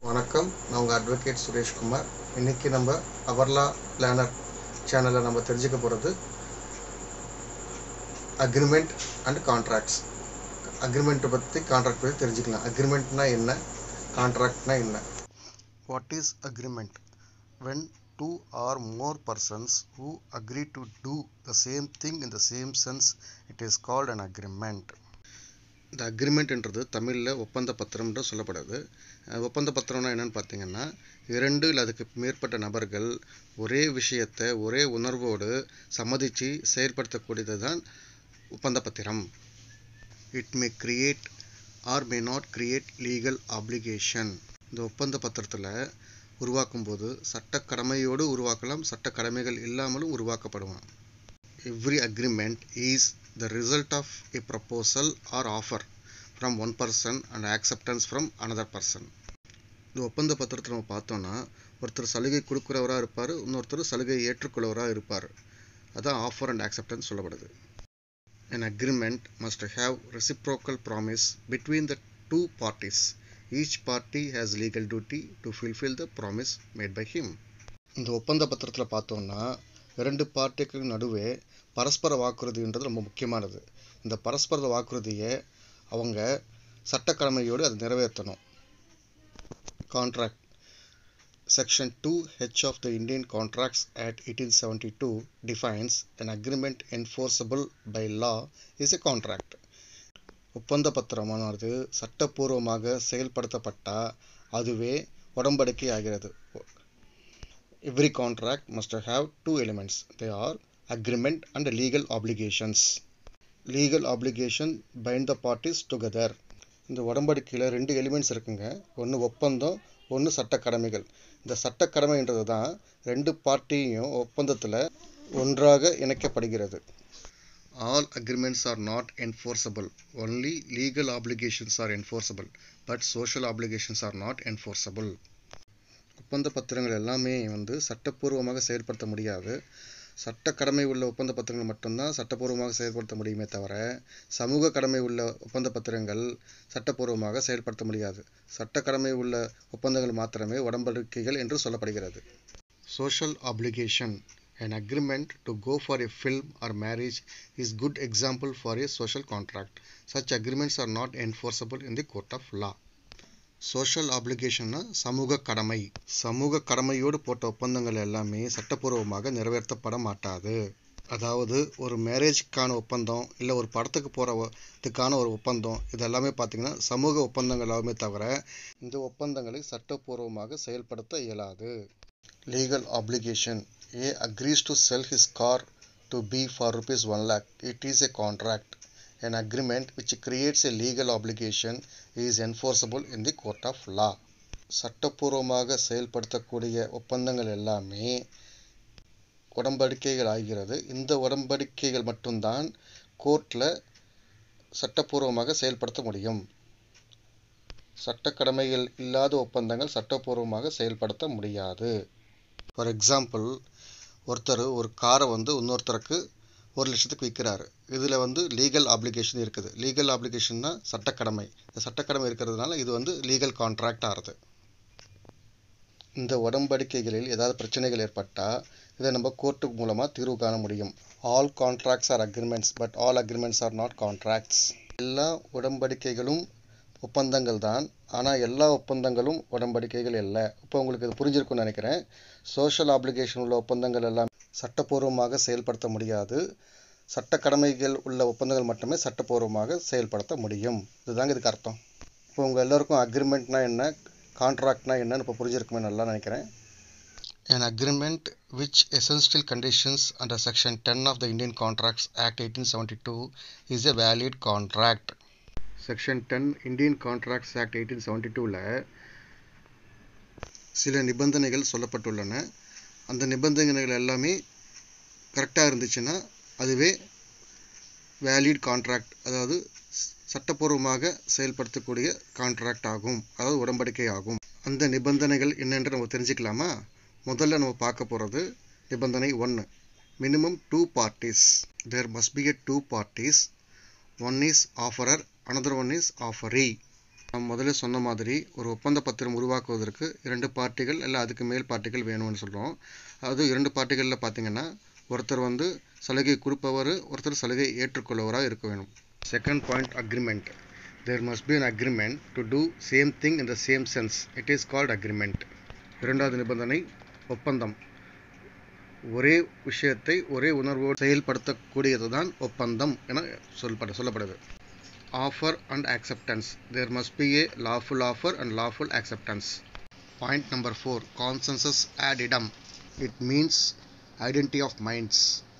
வணக்கம் நான் உங்கள் அட்வொகேட் சுரேஷ்குமார் இன்றைக்கி நம்ம அவர்லா பிளானர் சேனலில் நம்ம தெரிஞ்சுக்க போகிறது அக்ரிமெண்ட் அண்ட் கான்ட்ராக்ட்ஸ் அக்ரிமெண்ட்டை பற்றி கான்ட்ராக்ட் பற்றி தெரிஞ்சுக்கலாம் அக்ரிமெண்ட்னா என்ன கான்ட்ராக்ட்னா என்ன what is agreement when two or more persons who agree to do the same thing in the same sense it is called an agreement இந்த அக்ரிமெண்ட்ன்றது தமிழில் ஒப்பந்த பத்திரம்ன்ற சொல்லப்படுது அஹ் ஒப்பந்த பத்திரம்னா என்னன்னு பார்த்தீங்கன்னா இரண்டு இல்லை அதுக்கு மேற்பட்ட நபர்கள் ஒரே விஷயத்தை ஒரே உணர்வோடு சம்மதித்து செயல்படுத்தக்கூடியது தான் ஒப்பந்த பத்திரம் it may create or may not create legal obligation இந்த ஒப்பந்த பத்திரத்தில் உருவாக்கும் போது சட்ட கடமையோடு உருவாக்கலாம் சட்ட கடமைகள் இல்லாமலும் உருவாக்கப்படுவான் every agreement is the result of a proposal or offer from one person and acceptance from another person இந்த ஒப்பந்த பத்திரத்தை நம்ம பார்த்தோம்னா ஒருத்தர் சலுகை கொடுக்குறவராக இருப்பார் இன்னொருத்தர் சலுகை ஏற்றுக்கொள்ளவராக இருப்பார் அதான் ஆஃபர் அண்ட் acceptance சொல்லப்படுது an agreement must have reciprocal promise between the two parties each party has legal duty to fulfill the promise made by him இந்த ஒப்பந்த பத்திரத்தில் பார்த்தோம்னா இரண்டு பார்ட்டிக்கு நடுவே பரஸ்பர வாக்குறுதின்றது ரொம்ப முக்கியமானது இந்த பரஸ்பர வாக்குறுதியை அவங்க சட்டக்கடமையோடு அதை நிறைவேற்றணும் contract section two h of the Indian Contracts Act eighteen seventy two defines an agreement enforceable by law is a contract ஒப்பந்த பத்திரமானது சட்டப்பூர்வமாக செயல்படுத்தப்பட்டால் அதுவே உடன்படிக்கை ஆகிறது every contract must have two elements they are agreement and legal obligations legal obligation bind the parties together இந்த உடன்படிக்கையில் ரெண்டு elements இருக்குங்க ஒன்று ஒப்பந்தம் ஒன்று சட்ட கடமைகள் இந்த சட்ட கடமைன்றது தான் ரெண்டு பார்ட்டியும் ஒப்பந்தத்தில் ஒன்றாக இணைக்கப்படுகிறது all agreements are not enforceable only legal obligations are enforceable but social obligations are not enforceable ஒப்பந்த பத்திரங்கள் எல்லாமே வந்து சட்டப்பூர்வமாக செயல்படுத்த முடியாது சட்ட கடமை உள்ள ஒப்பந்த பத்திரங்கள் மட்டும்தான் சட்டப்பூர்வமாக செயல்படுத்த முடியுமே தவிர சமூக கடமை உள்ள ஒப்பந்த பத்திரங்கள் சட்டப்பூர்வமாக செயல்படுத்த முடியாது சட்ட கடமை உள்ள ஒப்பந்தங்கள் மாத்திரமே உடன்படிக்கைகள் என்று சொல்லப்படுகிறது social obligation an agreement to go for a film or marriage is good example for a social contract such agreements are not enforceable in the court of law social ஆப்ளிகேஷன்னா சமூக கடமை சமூக கடமையோடு போட்ட ஒப்பந்தங்கள் எல்லாமே சட்டப்பூர்வமாக நிறைவேற்றப்பட மாட்டாது அதாவது ஒரு மேரேஜ்க்கான ஒப்பந்தம் இல்லை ஒரு படத்துக்கு போகிறதுக்கான ஒரு ஒப்பந்தம் இது எல்லாமே பார்த்தீங்கன்னா சமூக ஒப்பந்தங்கள் எல்லாமே தவிர இந்த ஒப்பந்தங்களை சட்டப்பூர்வமாக செயல்படுத்த இயலாது legal obligation A agrees to sell his car to B for rupees one lakh it is a contract an agreement which creates a legal obligation is enforceable in the court of law சட்டப்பூர்வமாக செயல்படுத்தக்கூடிய ஒப்பந்தங்கள் எல்லாமே உடன்படிக்கைகள் ஆகிறது இந்த உடன்படிக்கைகள் மட்டும்தான் கோர்ட்டில் சட்டப்பூர்வமாக செயல்படுத்த முடியும் சட்டக்கடமைகள் இல்லாத ஒப்பந்தங்கள் சட்டப்பூர்வமாக செயல்படுத்த முடியாது ஃபார் எக்ஸாம்பிள் ஒருத்தர் ஒரு காரை வந்து இன்னொருத்தருக்கு ஒரு லட்சத்துக்கு விற்கிறாரு இதில் வந்து லீகல் ஆப்ளிகேஷன் இருக்குது லீகல் ஆப்ளிகேஷன்னா சட்டக்கடமை இந்த சட்டக்கடமை இருக்கிறதுனால இது வந்து லீகல் கான்ட்ராக்ட் ஆகுது இந்த உடன்படிக்கைகளில் ஏதாவது பிரச்சனைகள் ஏற்பட்டால் இதை நம்ம கோர்ட்டு மூலமாக தீர்வு காண முடியும் all contracts are agreements but all agreements are not contracts எல்லா உடன்படிக்கைகளும் ஒப்பந்தங்கள் தான் ஆனால் எல்லா ஒப்பந்தங்களும் உடன்படிக்கைகள் இல்லை இப்போ உங்களுக்கு இது புரிஞ்சிருக்கும்னு நினைக்கிறேன் சோஷியல் ஆப்ளிகேஷன் உள்ள ஒப்பந்தங்கள் எல்லாம் சட்டப்பூர்வமாக செயல்படுத்த முடியாது சட்ட கடமைகள் உள்ள ஒப்பந்தங்கள் மட்டுமே சட்டப்பூர்வமாக செயல்படுத்த முடியும் இதுதாங்க இதுக்கு அர்த்தம் இப்போ உங்கள் எல்லோருக்கும் அக்ரிமெண்ட்னா என்ன கான்ட்ராக்ட்னா என்னன்னு இப்போ புரிஞ்சிருக்குமே நல்லா நினைக்கிறேன் An agreement which essential conditions under Section 10 of the Indian Contracts Act 1872 is a valid contract. Section ten Indian Contracts Act eighteen seventy டூவில் சில நிபந்தனைகள் சொல்லப்பட்டுள்ளன அந்த நிபந்தனைகள் எல்லாமே கரெக்டாக இருந்துச்சுன்னா அதுவே வேலிட் கான்ட்ராக்ட் அதாவது சட்டப்பூர்வமாக செயல்படுத்தக்கூடிய கான்ட்ராக்ட் ஆகும் அதாவது உடன்படிக்கை ஆகும் அந்த நிபந்தனைகள் என்னென்று நம்ம தெரிஞ்சுக்கலாமா முதல்ல நம்ம பார்க்க போகிறது நிபந்தனை ஒன்று minimum two parties there must be a two parties one is offerer another one is offeree நான் முதல்ல சொன்ன மாதிரி ஒரு ஒப்பந்த பத்திரம் உருவாக்குவதற்கு இரண்டு பார்ட்டிகள் இல்லை அதுக்கு மேல் பார்ட்டிகள் வேணும்னு சொல்கிறோம் அது இரண்டு பார்ட்டிகளில் பார்த்தீங்கன்னா ஒருத்தர் வந்து சலுகை கொடுப்பவர் ஒருத்தர் சலுகை ஏற்றுக்கொள்வராக இருக்க வேணும் second point agreement there must be an agreement to do same thing in the same sense it is called agreement இரண்டாவது நிபந்தனை ஒப்பந்தம் ஒரே விஷயத்தை ஒரே உணர்வோடு செயல்படுத்தக்கூடியது தான் ஒப்பந்தம் என சொல்லப்பட சொல்லப்படுது offer and acceptance there must be a lawful offer and lawful acceptance point number 4 consensus ad idem it means identity of minds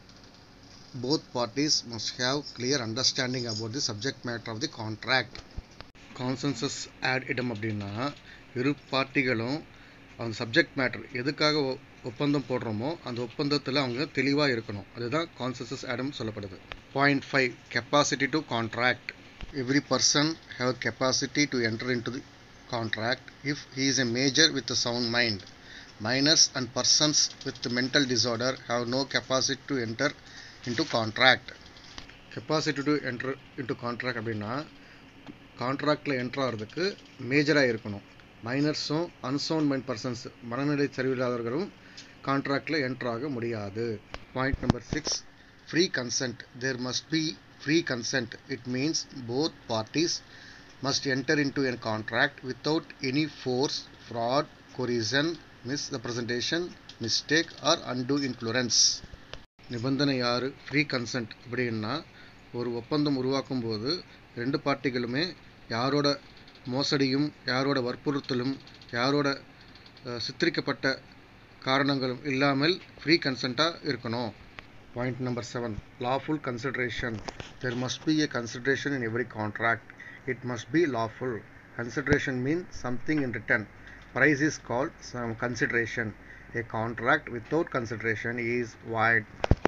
both parties must have clear understanding about the subject matter of the contract consensus ad idem அப்படின்னா இரு பார்ட்டிகளும் அந்த subject matter எதுக்காக ஒ- ஒப்பந்தம் போடுறோமோ அந்த ஒப்பந்தத்தில் அவங்க தெளிவாக இருக்கணும் அதுதான் கான்சென்சஸ் ஆடம் சொல்லப்படுது point five capacity to contract every person have capacity to enter into the contract if he is a major with a sound mind. Minors and persons with mental disorder have no capacity to enter into contract. Capacity to enter into contract அப்படின்னா கான்ட்ராக்டில் enter ஆகிறதுக்கு மேஜராக இருக்கணும் மைனர்ஸும் unsound mind persons மனநிலை சரிவில்லாதவர்களும் கான்ட்ராக்டில் என்ட்ரு ஆக முடியாது point number six free consent there must be free consent it means both parties must enter into a contract without any force, fraud, coercion, misrepresentation, mistake or undue influence. நிபந்தனை ஆறு free consent அப்படின்னா ஒரு ஒப்பந்தம் உருவாக்கும் போது ரெண்டு பார்ட்டிகளுமே யாரோட மோசடியும் யாரோட வற்புறுத்தலும் யாரோட அஹ், சித்தரிக்கப்பட்ட காரணங்களும் இல்லாமல் ஃப்ரீ கன்சென்ட்டாக இருக்கணும் point number seven lawful consideration there must be a consideration in every contract it must be lawful consideration means something in return price is called some consideration a contract without consideration is void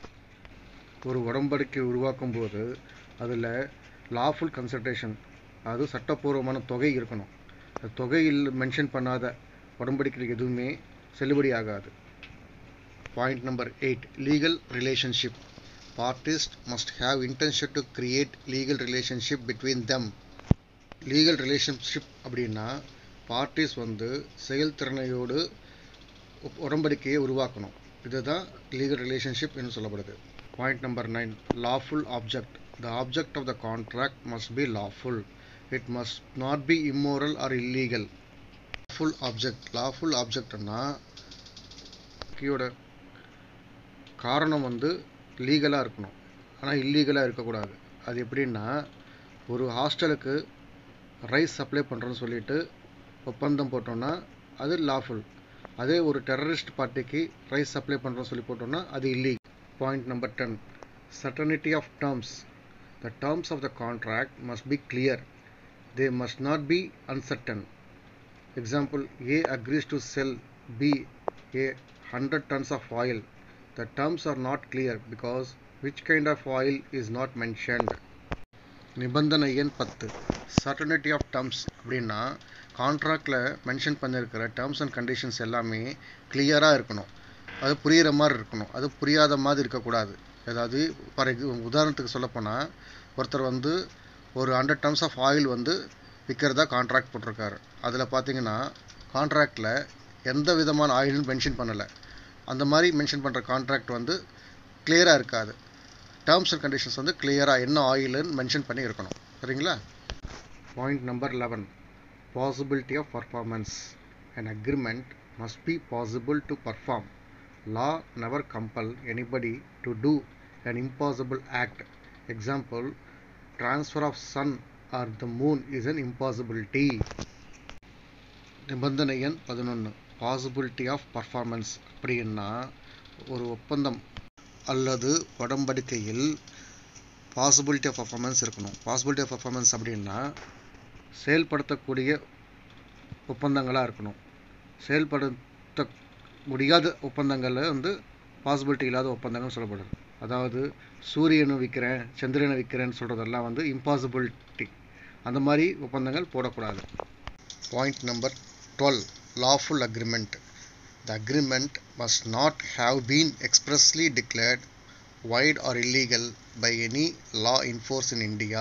ஒரு உடன்படிக்கை உருவாக்கும் போது அதில் lawful consideration அது சட்டப்பூர்வமான தொகை இருக்கணும் அந்த தொகையில் மென்ஷன் பண்ணாத உடன்படிக்கைகள் எதுவுமே செல்லுபடி ஆகாது point number eight legal relationship parties must have intention to create legal relationship between them legal relationship அப்படின்னா பார்ட்டிஸ் வந்து செயல்திறனையோடு ஒப்- உடன்படிக்கையை உருவாக்கணும் இதுதான் லீகல் ரிலேஷன்ஷிப் என்று சொல்லப்படுது point number nine lawful object the object of the contract must be lawful it must not be immoral or illegal lawful object lawful ஆப்ஜெக்ட்னா கீயோட காரணம் வந்து லீகலாக இருக்கணும் ஆனால் இல்லீகலாக இருக்கக்கூடாது அது எப்படின்னா ஒரு ஹாஸ்டலுக்கு ரைஸ் சப்ளை பண்ணுறோன்னு சொல்லிட்டு ஒப்பந்தம் போட்டோம்னா அது லாஃபுல் அதே ஒரு டெரரிஸ்ட் பார்ட்டிக்கு ரைஸ் சப்ளை பண்ணுறோன்னு சொல்லி போட்டோம்னா அது illegal point number ten certainty of terms the terms of the contract must be clear they must not be uncertain Example A agrees to sell B a 100 tons of oil. The terms are not clear because which kind of oil is not mentioned. நிபந்தனை எண் பத்து certainty of terms அப்படின்னா கான்ட்ராக்டில் mention பண்ணியிருக்கிற terms and conditions எல்லாமே கிளியராக இருக்கணும் அது புரியிற மாதிரி இருக்கணும் அது புரியாத மாதிரி இருக்கக்கூடாது அதாவது ஃபார் உதாரணத்துக்கு சொல்லப்போனால் ஒருத்தர் வந்து ஒரு ஹண்ட்ரட் டர்ம்ஸ் ஆஃப் ஆயில் வந்து விற்கிறதா கான்ட்ராக்ட் போட்டிருக்காரு அதில் பார்த்தீங்கன்னா கான்ட்ராக்டில் எந்த விதமான ஆயிலும் மென்ஷன் பண்ணலை அந்த மாதிரி மென்ஷன் பண்ணுற கான்ட்ராக்ட் வந்து கிளியராக இருக்காது டேர்ம்ஸ் அண்ட் கண்டிஷன்ஸ் வந்து கிளியராக என்ன ஆயிலுன்னு மென்ஷன் பண்ணி இருக்கணும் சரிங்களா point number eleven possibility of performance an agreement must be possible to perform law never compel anybody to do an impossible act example transfer of sun or the moon is an impossibility நிபந்தனை எண் பதினொன்று possibility of performance அப்படின்னா ஒரு ஒப்பந்தம் அல்லது உடன்படிக்கையில் possibility of performance இருக்கணும் possibility of performance அப்படின்னா செயல்படுத்தக்கூடிய ஒப்பந்தங்களாக இருக்கணும் செயல்படுத்த முடியாத ஒப்பந்தங்களில் வந்து பாசிபிலிட்டி இல்லாத ஒப்பந்தங்கள் சொல்லப்படுது அதாவது சூரியனை விற்கிறேன் சந்திரனை விற்கிறேன்னு சொல்கிறதெல்லாம் வந்து இம்பாசிபிலிட்டி அந்த மாதிரி ஒப்பந்தங்கள் போடக்கூடாது point number twelve lawful agreement the agreement must not have been expressly declared void or illegal by any law in force in India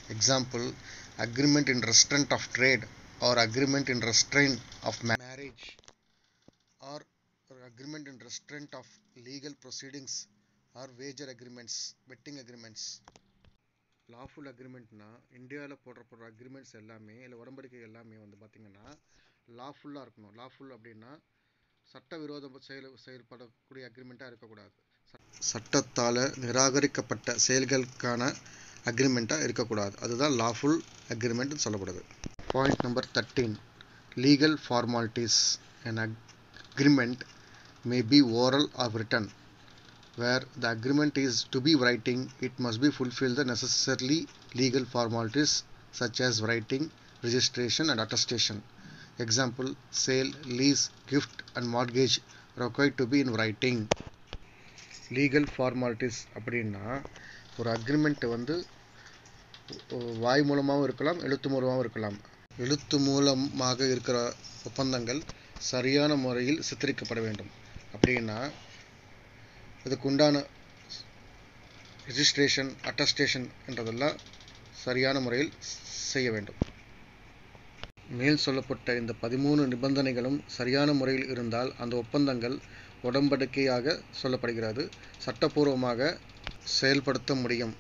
example agreement in restraint of trade or agreement in restraint of marriage or agreement in restraint of legal proceedings or wager agreements betting agreements lawful அக்ரிமெண்ட்னா இந்தியாவில் போடுறப்படுற agreements எல்லாமே இல்லை உடம்படிக்கை எல்லாமே வந்து பார்த்திங்கன்னா லாஃபுல்லாக இருக்கணும் lawful அப்படின்னா சட்டவிரோத செயல் செயல்படக்கூடிய அக்ரிமெண்ட்டாக இருக்கக்கூடாது சட்டத்தால் நிராகரிக்கப்பட்ட செயல்களுக்கான அக்ரிமெண்ட்டாக இருக்கக்கூடாது அதுதான் லாஃபுல் அக்ரிமெண்ட் சொல்லப்படுது point number thirteen legal formalities an agreement may be oral or written where the agreement is to be writing it must be fulfill the necessarily legal formalities such as writing registration and attestation example sale lease gift and mortgage required to be in writing legal formalities அப்படின்னா ஒரு agreement வந்து வாய் மூலமாகவும் இருக்கலாம் எழுத்து மூலமாகவும் இருக்கலாம் எழுத்து மூலமாக இருக்கிற ஒப்பந்தங்கள் சரியான முறையில் சித்தரிக்கப்பட வேண்டும் அப்படின்னா இதுக்கு உண்டான ரிஜிஸ்ட்ரேஷன் அட்டஸ்டேஷன் என்றதெல்லாம் சரியான முறையில் செய்ய வேண்டும் மேல் சொல்லப்பட்ட இந்த பதிமூணு நிபந்தனைகளும் சரியான முறையில் இருந்தால் அந்த ஒப்பந்தங்கள் உடன்படிக்கையாக சொல்லப்படுகிறது சட்டப்பூர்வமாக செயல்படுத்த முடியும்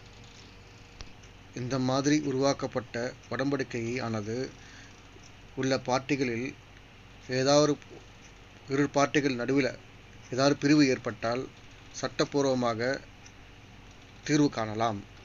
இந்த மாதிரி உருவாக்கப்பட்ட உடன்படிக்கையை ஆனது உள்ள பார்ட்டிகளில் ஏதாவது இரு பார்ட்டிகள் நடுவில் ஏதாவது பிரிவு ஏற்பட்டால் சட்டப்பூர்வமாக தீர்வு காணலாம்